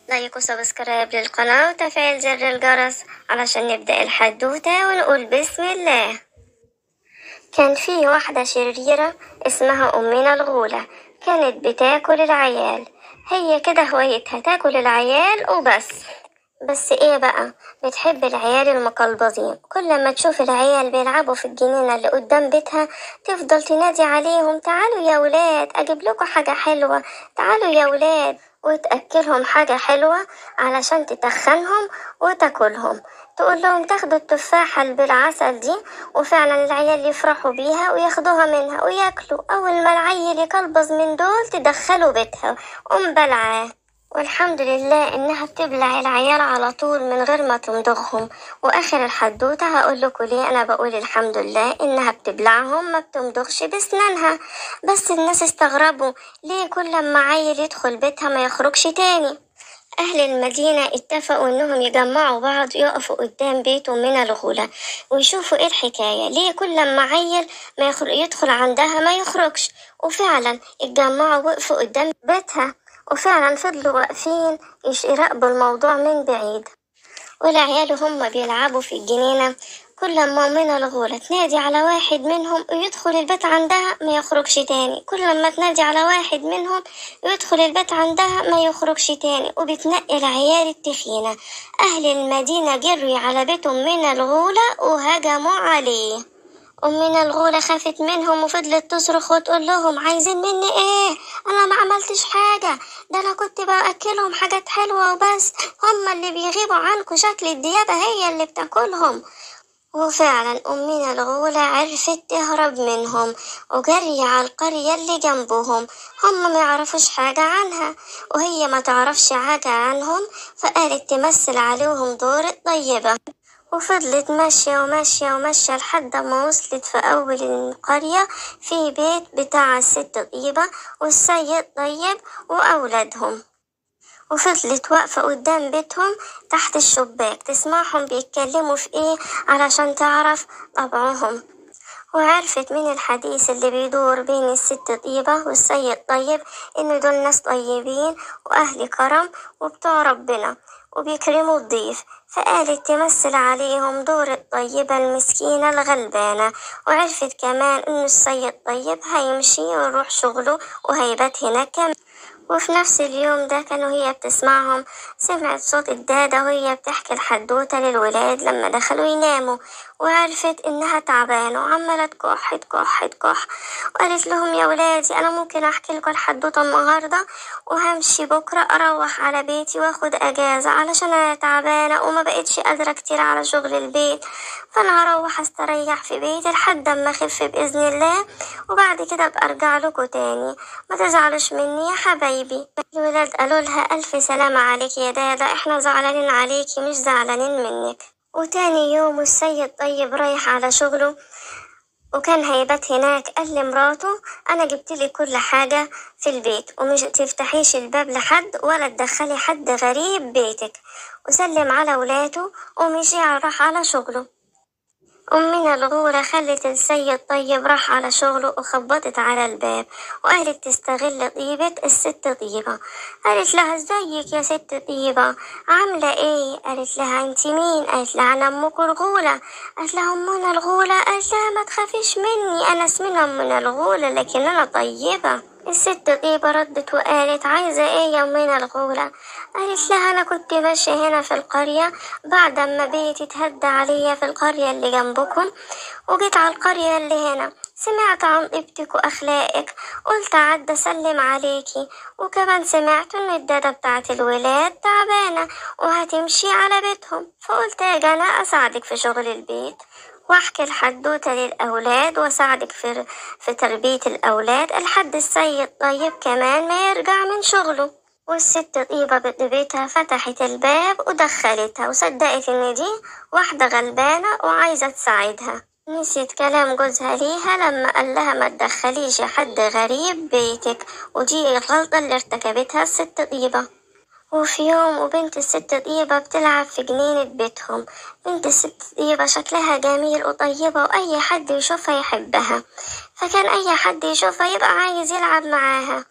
لايك وسبسكرايب للقناة وتفعيل زر الجرس علشان نبدأ الحدوتة ونقول بسم الله كان في واحدة شريرة اسمها أمنا الغولة كانت بتاكل العيال هي كده هوايتها تاكل العيال وبس بس ايه بقى بتحب العيال المقلبظين كل ما تشوف العيال بيلعبوا في الجنينة اللي قدام بيتها تفضل تنادي عليهم تعالوا يا ولاد اجيب لكم حاجة حلوة تعالوا يا ولاد وتأكلهم حاجة حلوة علشان تتخنهم وتاكلهم تقول لهم تاخدوا التفاحة اللي بالعسل دي وفعلا العيال يفرحوا بيها وياخدوها منها وياكلوا أول ما العيل يكلبز من دول تدخله بيتها قوم بلعاه والحمد لله إنها بتبلع العيال على طول من غير ما تمضغهم وآخر الحدوتة هقول لكم ليه أنا بقول الحمد لله إنها بتبلعهم ما بتمضغش بسنانها بس الناس استغربوا ليه كل ما عيل يدخل بيتها ما يخرجش تاني أهل المدينة اتفقوا إنهم يجمعوا بعض يقفوا قدام بيته من الغولة ويشوفوا إيه الحكاية ليه كل ما عيل ما يخرج يدخل عندها ما يخرجش وفعلا اتجمعوا وقفوا قدام بيتها وفعلا فضلوا واقفين يش- يراقبوا الموضوع من بعيد والعيال هم بيلعبوا في الجنينة كل ما من الغولة تنادي على واحد منهم ويدخل البيت عندها ما يخرجش تاني كل ما تنادي على واحد منهم يدخل البيت عندها ما يخرجش تاني وبتنقي العيال التخينة أهل المدينة جري على بيتهم من الغولة وهجموا عليه أمنا الغولة خافت منهم وفضلت تصرخ وتقول لهم عايزين مني ايه انا ما عملتش حاجة ده انا كنت باكلهم حاجات حلوة وبس هما اللي بيغيبوا عنكم شكل الديابة هي اللي بتاكلهم وفعلا أمنا الغولة عرفت تهرب منهم وجري على القرية اللي جنبهم هم ما يعرفوش حاجة عنها وهي ما تعرفش حاجة عنهم فقالت تمثل عليهم دور الطيبة وفضلت ماشية وماشية وماشية لحد ما وصلت في أول القرية في بيت بتاع الست طيبة والسيد طيب وأولادهم وفضلت واقفة قدام بيتهم تحت الشباك تسمعهم بيتكلموا في ايه علشان تعرف طبعهم وعرفت من الحديث اللي بيدور بين الست طيبة والسيد طيب إن دول ناس طيبين وأهل كرم وبتوع ربنا وبيكرموا الضيف فقالت تمثل عليهم دور الطيبة المسكينة الغلبانة وعرفت كمان إنه السيد طيب هيمشي ويروح شغله وهيبات هناك كمان وفي نفس اليوم ده كانوا هي بتسمعهم سمعت صوت الدادة وهي بتحكي الحدوتة للولاد لما دخلوا يناموا وعرفت إنها تعبانة وعمالة تكح تكح تكح وقالت لهم يا ولادي أنا ممكن أحكي لكم الحدوتة النهاردة وهمشي بكرة أروح على بيتي وآخد أجازة علشان أنا تعبانة وما بقتش قادرة كتير على شغل البيت فأنا هروح أستريح في بيتي لحد أما أخف بإذن الله وبعد كده أبقى أرجع لكم تاني ما تزعلوش مني يا حبايبي الولاد قالوا لها ألف سلامة عليك يا دادا إحنا زعلانين عليكي مش زعلانين منك وتاني يوم السيد طيب رايح على شغله وكان هيبات هناك قال لمراته انا جبت لي كل حاجة في البيت ومش تفتحيش الباب لحد ولا تدخلي حد غريب بيتك وسلم على ولاده ومشي راح على شغله أمنا الغولة خلت السيد طيب راح على شغله وخبطت على الباب وقالت تستغل طيبة الست طيبة قالت لها ازيك يا ست طيبة عاملة ايه قالت لها انت مين قالت لها انا امك الغولة قالت لها امنا الغولة قالت لها ما تخافيش مني انا اسمي امنا الغولة لكن انا طيبة الست طيبة ردت وقالت عايزة ايه يا امنا الغولة قالت لها انا كنت ماشية هنا في القرية بعد ما بيتي اتهدى عليا في القرية اللي جنبكم وجيت على القرية اللي هنا سمعت عن طيبتك واخلاقك قلت عدى اسلم عليكي وكمان سمعت ان الدادة بتاعت الولاد تعبانة وهتمشي على بيتهم فقلت اجي انا اساعدك في شغل البيت واحكي الحدوتة للأولاد واساعدك في في تربية الأولاد لحد السيد طيب كمان ما يرجع من شغله والست طيبة بطيبتها فتحت الباب ودخلتها وصدقت إن دي واحدة غلبانة وعايزة تساعدها نسيت كلام جوزها ليها لما قال لها ما تدخليش حد غريب بيتك ودي الغلطة اللي ارتكبتها الست طيبة وفي يوم وبنت الست طيبة بتلعب في جنينة بيتهم بنت الست طيبة شكلها جميل وطيبة وأي حد يشوفها يحبها فكان أي حد يشوفها يبقى عايز يلعب معاها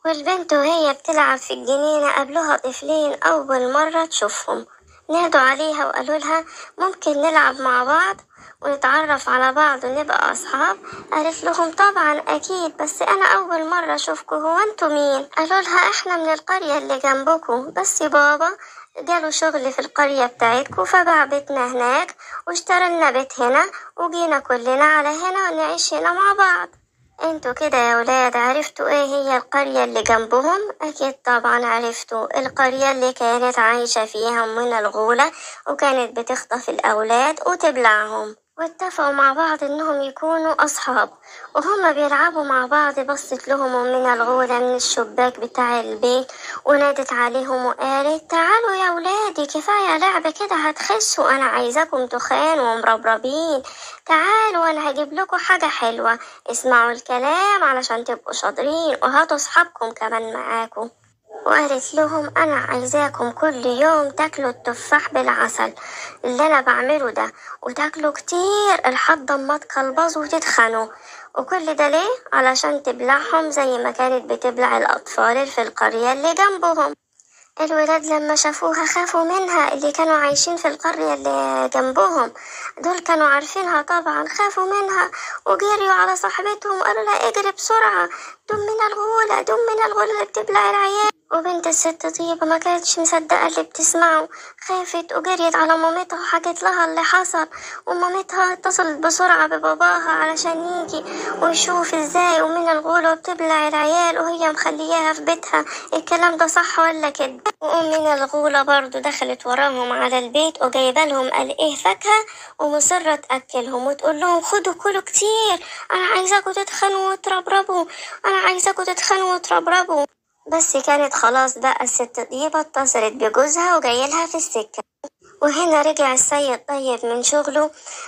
والبنت وهي بتلعب في الجنينة قابلوها طفلين أول مرة تشوفهم نادوا عليها وقالوا لها ممكن نلعب مع بعض ونتعرف على بعض ونبقى أصحاب قالت لهم طبعا أكيد بس أنا أول مرة أشوفكم هو أنتوا مين قالوا لها إحنا من القرية اللي جنبكم بس بابا جاله شغل في القرية بتاعتكم فباع بيتنا هناك واشترينا بيت هنا وجينا كلنا على هنا ونعيش هنا مع بعض انتوا كده يا ولاد عرفتوا ايه هي القرية اللي جنبهم؟ اكيد طبعا عرفتوا القرية اللي كانت عايشة فيها من الغولة وكانت بتخطف الاولاد وتبلعهم واتفقوا مع بعض انهم يكونوا اصحاب وهما بيلعبوا مع بعض بصت لهم من الغولة من الشباك بتاع البيت ونادت عليهم وقالت تعالوا يا ولادي كفاية لعب كده هتخسوا انا عايزاكم تخان ومربربين تعالوا انا هجيب لكم حاجة حلوة اسمعوا الكلام علشان تبقوا شاطرين وهاتوا صحابكم كمان معاكم وقالت لهم أنا عايزاكم كل يوم تاكلوا التفاح بالعسل اللي أنا بعمله ده وتاكلوا كتير لحد ما تكلبظوا وتتخنوا وكل ده ليه؟ علشان تبلعهم زي ما كانت بتبلع الأطفال في القرية اللي جنبهم الولاد لما شافوها خافوا منها اللي كانوا عايشين في القرية اللي جنبهم دول كانوا عارفينها طبعا خافوا منها وجريوا على صاحبتهم وقالوا لها اجري بسرعة دم من الغولة دم من الغولة اللي بتبلع العيال وبنت الست طيبة ما كانتش مصدقة اللي بتسمعه خافت وجريت على مامتها وحكت لها اللي حصل ومامتها اتصلت بسرعة بباباها علشان يجي ويشوف ازاي ومن الغولة بتبلع العيال وهي مخلياها في بيتها الكلام ده صح ولا كده وأم من الغولة برضو دخلت وراهم على البيت وجايبة لهم قال ايه فاكهة ومصرة تأكلهم وتقول لهم خدوا كلوا كتير أنا عايزاكوا تتخنوا وتربربوا أنا عايزاكوا تتخنوا وتربربوا بس كانت خلاص بقى الست طيبة اتصلت بجوزها وجايلها في السكة وهنا رجع السيد طيب من شغله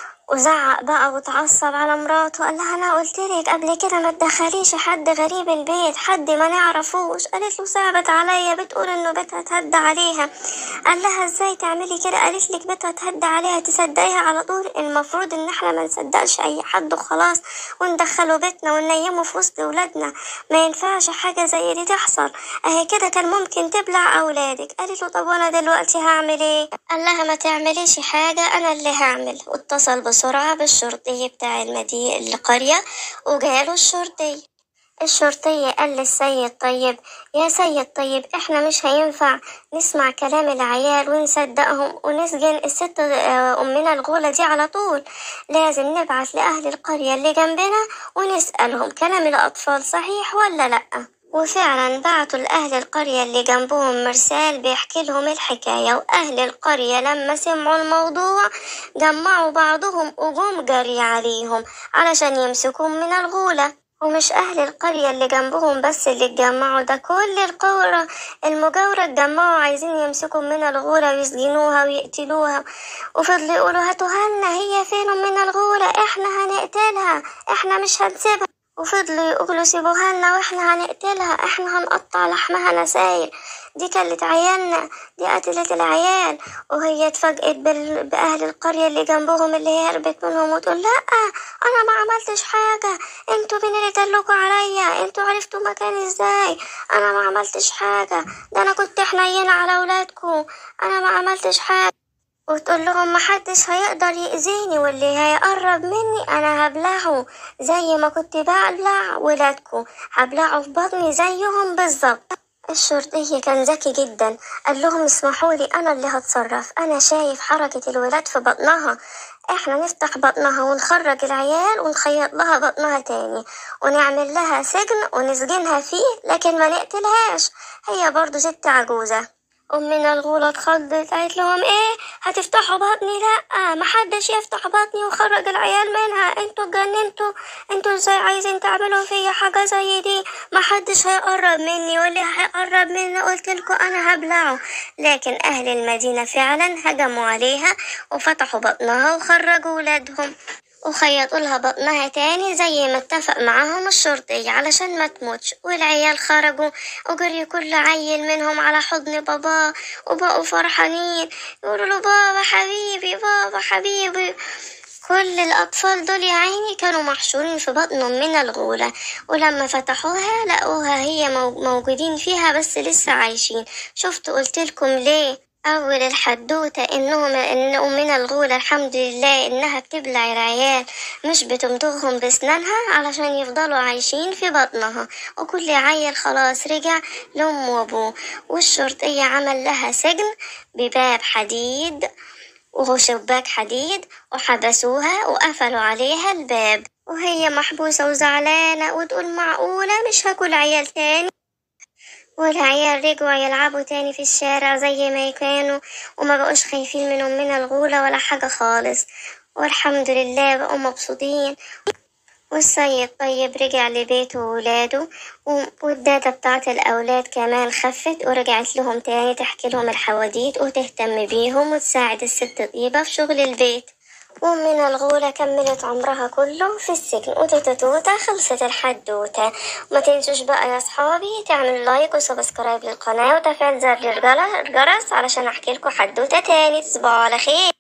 وزعق بقى وتعصب على مراته قال لها انا قلت لك قبل كده ما تدخليش حد غريب البيت حد ما نعرفوش قالت له صعبت عليا بتقول انه بيتها اتهد عليها قال لها ازاي تعملي كده قالت لك بيتها اتهد عليها تصدقيها على طول المفروض ان احنا ما نصدقش اي حد وخلاص وندخله بيتنا وننيمه في وسط ولادنا ما ينفعش حاجه زي دي تحصل اهي كده كان ممكن تبلع اولادك قالت له طب وانا دلوقتي هعمل ايه قال لها ما تعمليش حاجه انا اللي هعمل واتصل بسرعة بالشرطي بتاع المدينة القرية وجاله الشرطي الشرطي قال للسيد طيب يا سيد طيب احنا مش هينفع نسمع كلام العيال ونصدقهم ونسجن الست آه، أمنا الغولة دي على طول لازم نبعث لأهل القرية اللي جنبنا ونسألهم كلام الأطفال صحيح ولا لأ وفعلا بعتوا لأهل القرية اللي جنبهم مرسال بيحكي لهم الحكاية وأهل القرية لما سمعوا الموضوع جمعوا بعضهم وجم جري عليهم علشان يمسكوهم من الغولة ومش أهل القرية اللي جنبهم بس اللي اتجمعوا ده كل القرى المجاورة اتجمعوا عايزين يمسكوا من الغولة ويسجنوها ويقتلوها وفضلوا يقولوا هاتوها هي فين من الغولة احنا هنقتلها احنا مش هنسيبها وفضلوا يقولوا سيبوها لنا واحنا هنقتلها احنا هنقطع لحمها نساير دي كلت عيالنا دي قتلت العيال وهي اتفاجئت بال... بأهل القرية اللي جنبهم اللي هي هربت منهم وتقول لا انا ما عملتش حاجة انتوا مين اللي دلكوا عليا انتوا عرفتوا مكاني ازاي انا ما عملتش حاجة ده انا كنت حنينة على ولادكم انا ما عملتش حاجة وتقول لهم محدش هيقدر يأذيني واللي هيقرب مني انا هبلعه زي ما كنت ببلع ولادكم هبلعه في بطني زيهم بالظبط الشرطي كان ذكي جدا قال لهم اسمحوا لي انا اللي هتصرف انا شايف حركة الولاد في بطنها احنا نفتح بطنها ونخرج العيال ونخيط لها بطنها تاني ونعمل لها سجن ونسجنها فيه لكن ما نقتلهاش هي برضو ست عجوزة أمنا الغولة اتخضت قالت لهم ايه هتفتحوا بطني لأ محدش يفتح بطني وخرج العيال منها انتوا اتجننتوا انتوا ازاي عايزين تعملوا فيا حاجة زي دي محدش هيقرب مني واللي هيقرب مني قلتلكوا انا هبلعه لكن اهل المدينة فعلا هجموا عليها وفتحوا بطنها وخرجوا ولادهم وخيطوا لها بطنها تاني زي ما اتفق معاهم الشرطي علشان ما تموتش والعيال خرجوا وجري كل عيل منهم على حضن باباه وبقوا فرحانين يقولوا له بابا حبيبي بابا حبيبي كل الأطفال دول يا عيني كانوا محشورين في بطن أمنا الغولة ولما فتحوها لقوها هي موجودين فيها بس لسه عايشين شفت قلتلكم ليه أول الحدوتة إنهم إن أمنا الغولة الحمد لله إنها بتبلع العيال مش بتمضغهم بسنانها علشان يفضلوا عايشين في بطنها وكل عيل خلاص رجع لأمه وأبوه والشرطية عمل لها سجن بباب حديد وهو شباك حديد وحبسوها وقفلوا عليها الباب وهي محبوسة وزعلانة وتقول معقولة مش هاكل عيال تاني والعيال رجعوا يلعبوا تاني في الشارع زي ما كانوا وما بقوش خايفين من أمنا الغولة ولا حاجة خالص والحمد لله بقوا مبسوطين والسيد طيب رجع لبيته وولاده والدادة بتاعت الأولاد كمان خفت ورجعت لهم تاني تحكي لهم الحواديت وتهتم بيهم وتساعد الست طيبة في شغل البيت ومن الغولة كملت عمرها كله في السجن وتوتا توتا خلصت الحدوتة وما تنسوش بقى يا صحابي تعملوا لايك وسبسكرايب للقناة وتفعيل زر الجرس علشان احكي لكم حدوتة تاني تصبحوا على خير